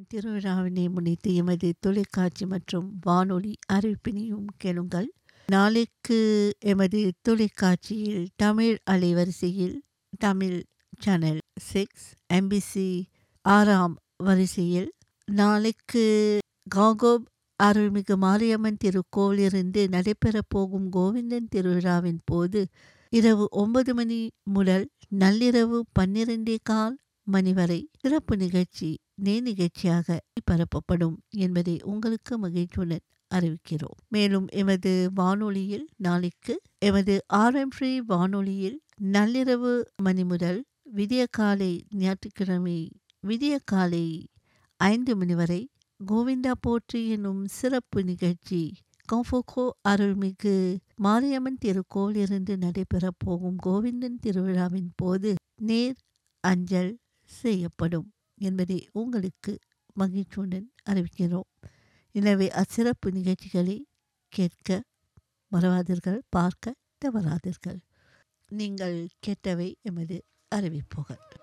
திருவிழாவினை முன்னிட்டு எமது தொலைக்காட்சி மற்றும் வானொலி அறிவிப்பினையும் கேளுங்கள் நாளைக்கு எமது தொலைக்காட்சியில் தமிழ் அலைவரிசையில் தமிழ் சேனல் சிக்ஸ் எம்பிசி ஆறாம் வரிசையில் நாளைக்கு காகோப் அருள்மிகு மாரியம்மன் திருக்கோவிலிருந்து நடைபெறப் போகும் கோவிந்தன் திருவிழாவின் போது இரவு ஒன்பது மணி முதல் நள்ளிரவு பன்னிரண்டே கால் மணி வரை சிறப்பு நிகழ்ச்சி நே நிகழ்ச்சியாக பரப்பப்படும் என்பதை உங்களுக்கு மகிழ்ச்சியுடன் அறிவிக்கிறோம் மேலும் எமது வானொலியில் நாளைக்கு எமது ஆர்எம் ஃப்ரீ வானொலியில் நள்ளிரவு மணி முதல் விடிய காலை ஞாயிற்றுக்கிழமை விடிய காலை ஐந்து மணி வரை கோவிந்தா போற்றி என்னும் சிறப்பு நிகழ்ச்சி கம்போகோ அருள்மிகு மாரியம்மன் திருக்கோவிலிருந்து நடைபெறப் போகும் கோவிந்தன் திருவிழாவின் போது நேர் அஞ்சல் செய்யப்படும் என்பதை உங்களுக்கு மகிழ்ச்சியுடன் அறிவிக்கிறோம் எனவே அச்சிறப்பு நிகழ்ச்சிகளை கேட்க மறவாதீர்கள் பார்க்க தவறாதீர்கள் நீங்கள் கேட்டவை எமது அறிவிப்புகள்